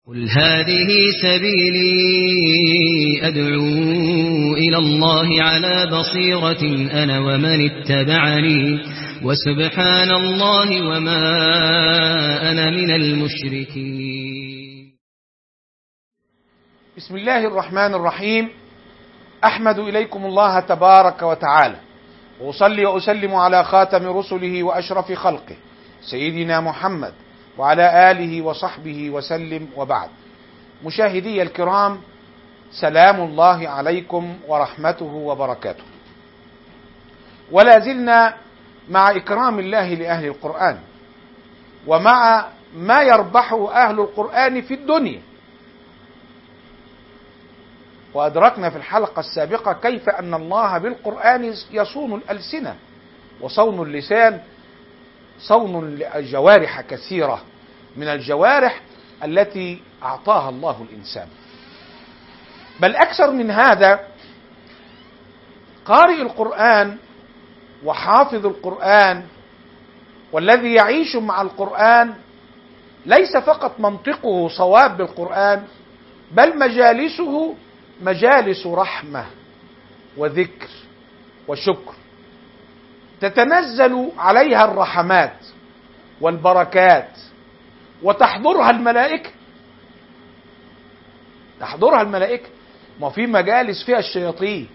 قل هذه سبيلي أدعو إلى الله على بصيرة أنا ومن اتبعني وسبحان الله وما أنا من المشركين بسم الله الرحمن الرحيم احمد اليكم الله تبارك وتعالى واصلي واسلم على خاتم رسله واشرف خلقه سيدنا محمد وعلى اله وصحبه وسلم وبعد مشاهدي الكرام سلام الله عليكم ورحمته وبركاته ولا زلنا مع اكرام الله لاهل القران ومع ما يربحه اهل القران في الدنيا وأدركنا في الحلقة السابقة كيف أن الله بالقرآن يصون الألسنة وصون اللسان صون لجوارح كثيرة من الجوارح التي أعطاها الله الإنسان بل أكثر من هذا قارئ القرآن وحافظ القرآن والذي يعيش مع القرآن ليس فقط منطقه صواب بالقرآن بل مجالسه مجالس رحمه وذكر وشكر تتنزل عليها الرحمات والبركات وتحضرها الملائكه تحضرها الملائكه ما في مجالس فيها الشياطين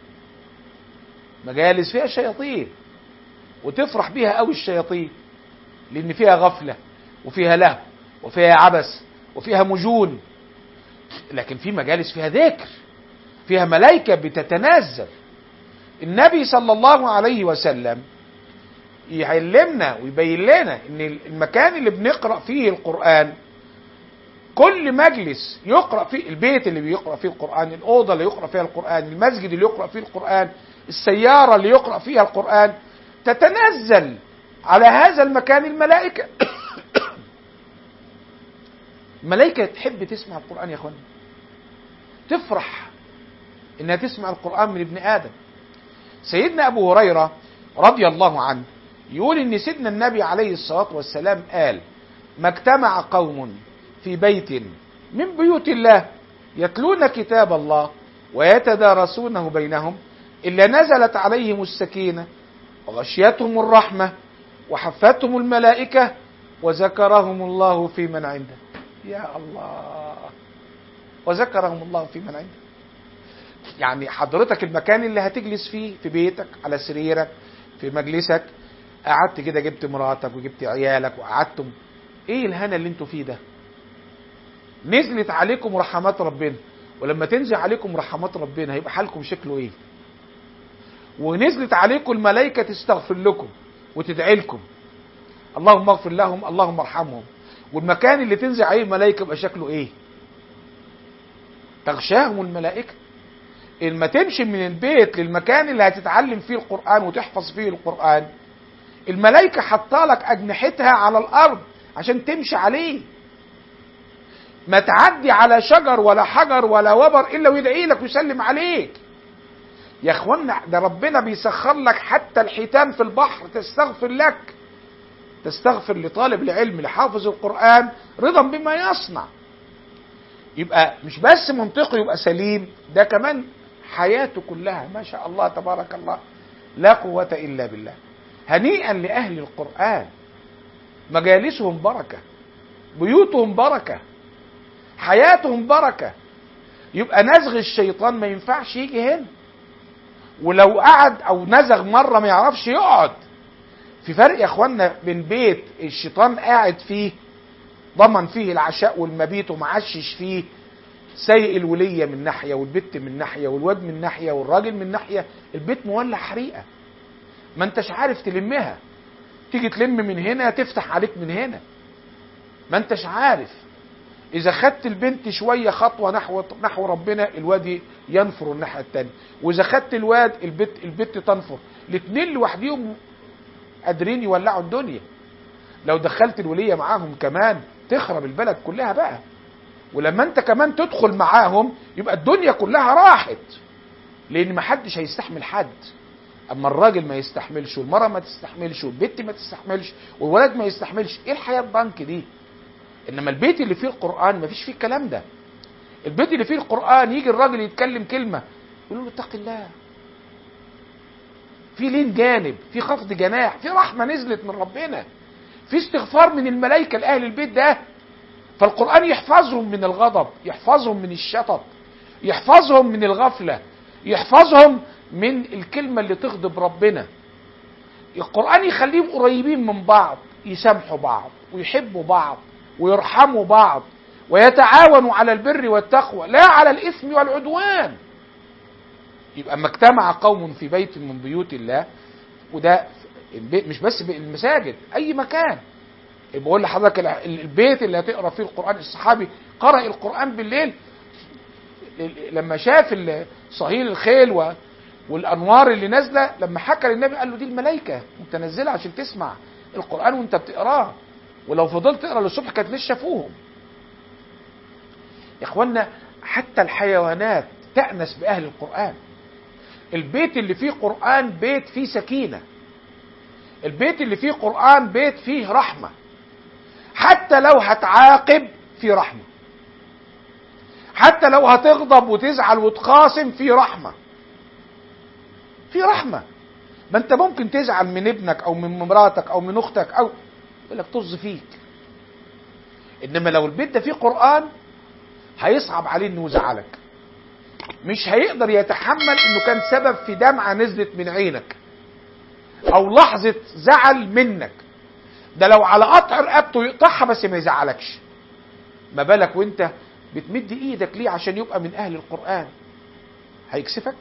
مجالس فيها الشياطين وتفرح بيها قوي الشياطين لان فيها غفله وفيها لهو وفيها عبث وفيها مجون لكن في مجالس فيها ذكر فيها ملائكة بتتنزل النبي صلى الله عليه وسلم يعلمنا ويبين لنا ان المكان اللي بنقرأ فيه القرآن كل مجلس يقرأ فيه البيت اللي بيقرأ فيه القرآن الأوضة اللي يقرأ فيها القرآن المسجد اللي يقرأ فيه القرآن السيارة اللي يقرأ فيها القرآن تتنزل على هذا المكان الملائكة الملائكة تحب تسمع القرآن يا اخوانا تفرح انها تسمع القرآن من ابن آدم سيدنا أبو هريرة رضي الله عنه يقول ان سيدنا النبي عليه الصلاة والسلام قال ما اجتمع قوم في بيت من بيوت الله يتلون كتاب الله ويتدارسونه بينهم إلا نزلت عليهم السكينة وغشيتهم الرحمة وحفتهم الملائكة وذكرهم الله في من عنده يا الله وذكرهم الله في من عنده يعني حضرتك المكان اللي هتجلس فيه في بيتك على سريرك في مجلسك قعدت كده جبت مراتك وجبت عيالك وقعدتم ايه الهنا اللي انتوا فيه ده نزلت عليكم رحمات ربنا ولما تنزل عليكم رحمات ربنا هيبقى حالكم شكله ايه ونزلت عليكم الملائكة تستغفر لكم وتدعي لكم اللهم اغفر لهم اللهم ارحمهم والمكان اللي تنزل عليه الملائكة يبقى شكله ايه تغشاهم الملائكة لما تمشي من البيت للمكان اللي هتتعلم فيه القرآن وتحفظ فيه القرآن الملائكة حطالك أجنحتها على الأرض عشان تمشي عليه ما تعدي على شجر ولا حجر ولا وبر إلا ويدعي لك ويسلم عليك يا اخوانا ده ربنا بيسخر لك حتى الحيتان في البحر تستغفر لك تستغفر لطالب العلم لحافظ القرآن رضا بما يصنع يبقى مش بس منطقه يبقى سليم ده كمان حياته كلها ما شاء الله تبارك الله لا قوة إلا بالله هنيئا لأهل القرآن مجالسهم بركة بيوتهم بركة حياتهم بركة يبقى نزغ الشيطان ما ينفعش يجي هنا ولو قعد او نزغ مرة ما يعرفش يقعد في فرق يا اخوانا بين بيت الشيطان قاعد فيه ضمن فيه العشاء والمبيت ومعشش فيه سايق الولية من ناحية والبت من ناحية والواد من ناحية والراجل من ناحية البيت مولع حريقة ما انتش عارف تلمها تيجي تلم من هنا تفتح عليك من هنا ما انتش عارف اذا خدت البنت شوية خطوة نحو نحو ربنا الواد ينفر الناحية التانية واذا خدت الواد البت البت تنفر الاتنين لوحديهم قادرين يولعوا الدنيا لو دخلت الولية معاهم كمان تخرب البلد كلها بقى ولما انت كمان تدخل معاهم يبقى الدنيا كلها راحت لان ما حدش هيستحمل حد اما الراجل ما يستحملش والمرأة ما تستحملش والبنت ما تستحملش والولد ما يستحملش ايه الحياة الضنك دي انما البيت اللي فيه القران مفيش فيه الكلام ده البيت اللي فيه القران يجي الراجل يتكلم كلمه يقول له اتق الله في لين جانب في خفض جناح في رحمه نزلت من ربنا في استغفار من الملائكه لاهل البيت ده فالقران يحفظهم من الغضب يحفظهم من الشطط يحفظهم من الغفله يحفظهم من الكلمه اللي تغضب ربنا القران يخليهم قريبين من بعض يسامحوا بعض ويحبوا بعض ويرحموا بعض ويتعاونوا على البر والتقوى لا على الاثم والعدوان يبقى اما اجتمع قوم في بيت من بيوت الله وده البيت مش بس المساجد اي مكان بقول لحضرتك البيت اللي هتقرا فيه القران الصحابي قرأ القران بالليل لما شاف صهيل الخيل و والانوار اللي نازله لما حكى للنبي قال له دي الملائكه متنزله عشان تسمع القران وانت بتقراه ولو فضلت تقرا للصبح كانت لسه شافوهم يا اخوانا حتى الحيوانات تأنس بأهل القرآن البيت اللي فيه قرآن بيت فيه سكينة البيت اللي فيه قرآن بيت فيه رحمة حتى لو هتعاقب في رحمة حتى لو هتغضب وتزعل وتخاصم في رحمة في رحمة ما انت ممكن تزعل من ابنك او من مراتك او من اختك او يقول لك طز فيك انما لو البيت ده فيه قرآن هيصعب عليه انه يزعلك مش هيقدر يتحمل انه كان سبب في دمعة نزلت من عينك او لحظة زعل منك ده لو على قطع رقبته يقطعها بس ما يزعلكش ما بالك وانت بتمد ايدك ليه عشان يبقى من اهل القرآن هيكسفك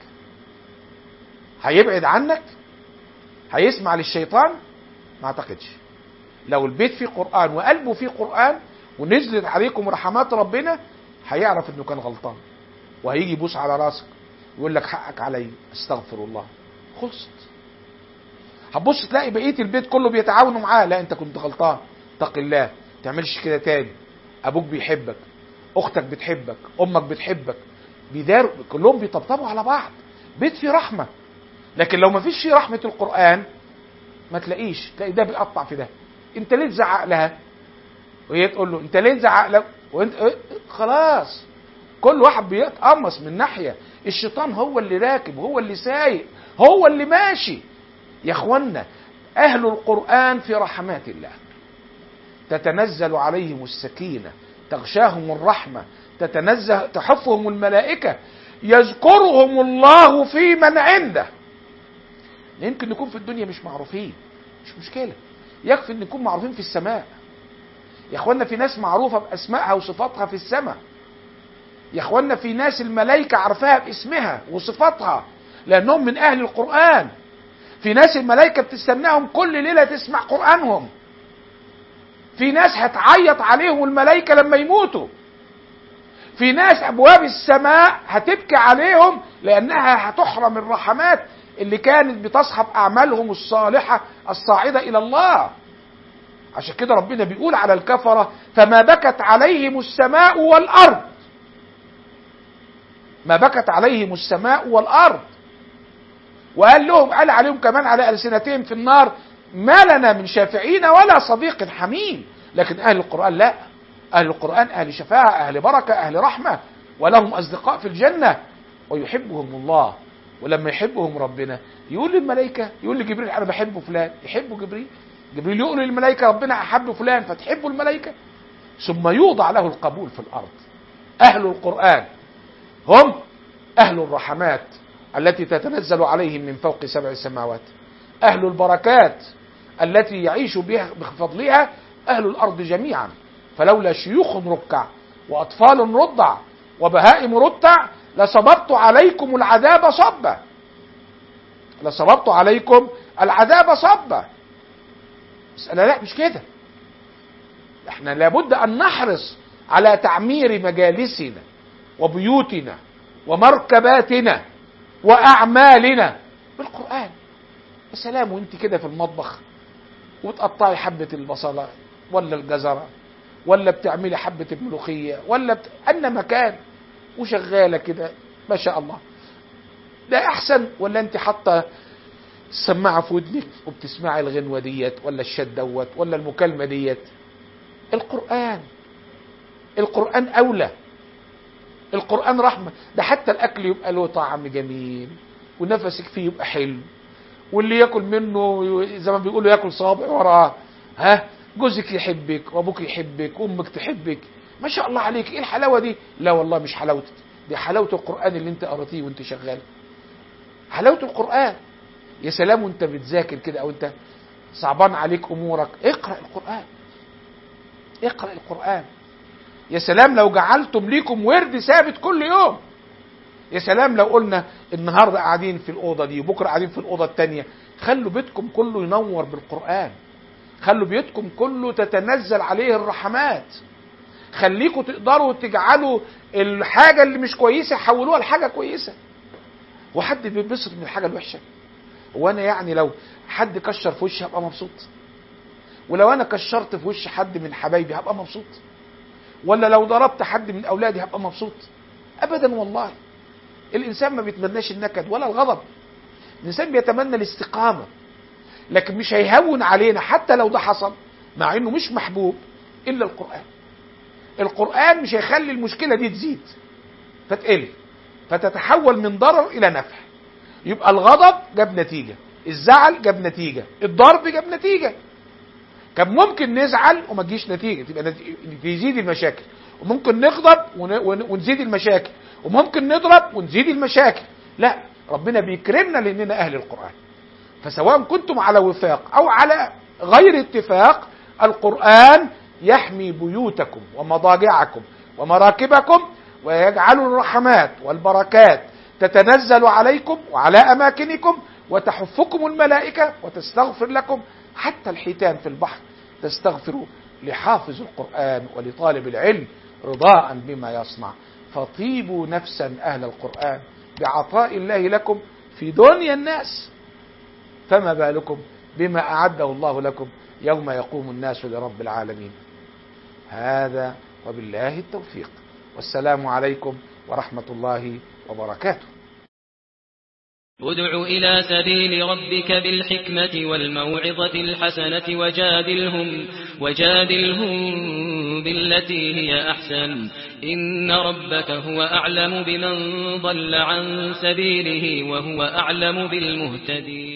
هيبعد عنك هيسمع للشيطان ما اعتقدش لو البيت فيه قرآن وقلبه فيه قرآن ونزلت عليكم رحمات ربنا هيعرف انه كان غلطان وهيجي يبوس على راسك يقول لك حقك علي استغفر الله خلصت هتبص تلاقي بقيه البيت كله بيتعاونوا معاه لا انت كنت غلطان اتق الله ما تعملش كده تاني ابوك بيحبك اختك بتحبك امك بتحبك بيداروا كلهم بيطبطبوا على بعض بيت فيه رحمه لكن لو ما فيش فيه رحمه القران ما تلاقيش تلاقي ده بيقطع في ده انت ليه تزعق لها وهي تقول له انت ليه تزعق لها وانت خلاص كل واحد بيتقمص من ناحيه الشيطان هو اللي راكب هو اللي سايق هو اللي ماشي يا اخوانا اهل القران في رحمات الله تتنزل عليهم السكينه تغشاهم الرحمه تتنزه تحفهم الملائكه يذكرهم الله في من عنده يمكن نكون في الدنيا مش معروفين مش مشكله يكفي ان نكون معروفين في السماء يا اخوانا في ناس معروفه باسمائها وصفاتها في السماء يا اخوانا في ناس الملائكه عارفاها باسمها وصفاتها لانهم من اهل القران في ناس الملائكه بتستناهم كل ليله تسمع قرانهم في ناس هتعيط عليهم الملائكه لما يموتوا في ناس ابواب السماء هتبكي عليهم لانها هتحرم الرحمات اللي كانت بتصحب اعمالهم الصالحه الصاعده الى الله عشان كده ربنا بيقول على الكفره فما بكت عليهم السماء والارض ما بكت عليهم السماء والارض وقال لهم قال عليهم كمان على السنتهم في النار ما لنا من شافعين ولا صديق حميم لكن اهل القران لا اهل القران اهل شفاعه اهل بركه اهل رحمه ولهم اصدقاء في الجنه ويحبهم الله ولما يحبهم ربنا يقول للملائكه يقول لجبريل انا بحب فلان يحبه جبريل جبريل يقول للملائكه ربنا احب فلان فتحبوا الملائكه ثم يوضع له القبول في الارض اهل القران هم اهل الرحمات التي تتنزل عليهم من فوق سبع سماوات اهل البركات التي يعيش بها بفضلها اهل الارض جميعا فلولا شيوخ ركع واطفال رضع وبهائم رتع لصببت عليكم العذاب صبا لصببت عليكم العذاب صبا مسألة لا مش كده احنا لابد ان نحرص على تعمير مجالسنا وبيوتنا ومركباتنا واعمالنا بالقران يا سلام وانت كده في المطبخ وتقطعي حبه البصله ولا الجزره ولا بتعملي حبه الملوخيه ولا بت... ان مكان وشغاله كده ما شاء الله ده احسن ولا انت حاطه السماعه في ودنك وبتسمعي الغنوه ديت ولا الشد دوت ولا المكالمه ديت القران القرآن أولى القرآن رحمة ده حتى الأكل يبقى له طعم جميل ونفسك فيه يبقى حلو واللي ياكل منه زي ما بيقولوا ياكل صابع وراه ها جوزك يحبك وابوك يحبك وامك تحبك ما شاء الله عليك ايه الحلاوه دي لا والله مش حلاوتك دي حلاوه القران اللي انت قراتيه وانت شغال حلاوه القران يا سلام وانت بتذاكر كده او انت صعبان عليك امورك اقرا القران اقرا القران يا سلام لو جعلتم ليكم ورد ثابت كل يوم يا سلام لو قلنا النهارده قاعدين في الاوضه دي وبكره قاعدين في الاوضه الثانيه خلوا بيتكم كله ينور بالقران خلوا بيتكم كله تتنزل عليه الرحمات خليكم تقدروا تجعلوا الحاجه اللي مش كويسه حولوها لحاجه كويسه وحد بينبسط من الحاجه الوحشه وانا يعني لو حد كشر في وشي هبقى مبسوط ولو انا كشرت في وش حد من حبايبي هبقى مبسوط ولا لو ضربت حد من اولادي هبقى مبسوط ابدا والله الانسان ما بيتمناش النكد ولا الغضب الانسان بيتمنى الاستقامه لكن مش هيهون علينا حتى لو ده حصل مع انه مش محبوب الا القران القران مش هيخلي المشكله دي تزيد فتقل فتتحول من ضرر الى نفع يبقى الغضب جاب نتيجه الزعل جاب نتيجه الضرب جاب نتيجه كان ممكن نزعل وما تجيش نتيجه تبقى نتيجة تزيد المشاكل وممكن نغضب ونزيد المشاكل وممكن نضرب ونزيد المشاكل لا ربنا بيكرمنا لاننا اهل القران فسواء كنتم على وفاق او على غير اتفاق القران يحمي بيوتكم ومضاجعكم ومراكبكم ويجعل الرحمات والبركات تتنزل عليكم وعلى اماكنكم وتحفكم الملائكه وتستغفر لكم حتى الحيتان في البحر تستغفر لحافظ القران ولطالب العلم رضاء بما يصنع فطيبوا نفسا اهل القران بعطاء الله لكم في دنيا الناس فما بالكم بما اعده الله لكم يوم يقوم الناس لرب العالمين هذا وبالله التوفيق والسلام عليكم ورحمه الله وبركاته ادع إلى سبيل ربك بالحكمة والموعظة الحسنة وجادلهم وجادلهم بالتي هي أحسن إن ربك هو أعلم بمن ضل عن سبيله وهو أعلم بالمهتدين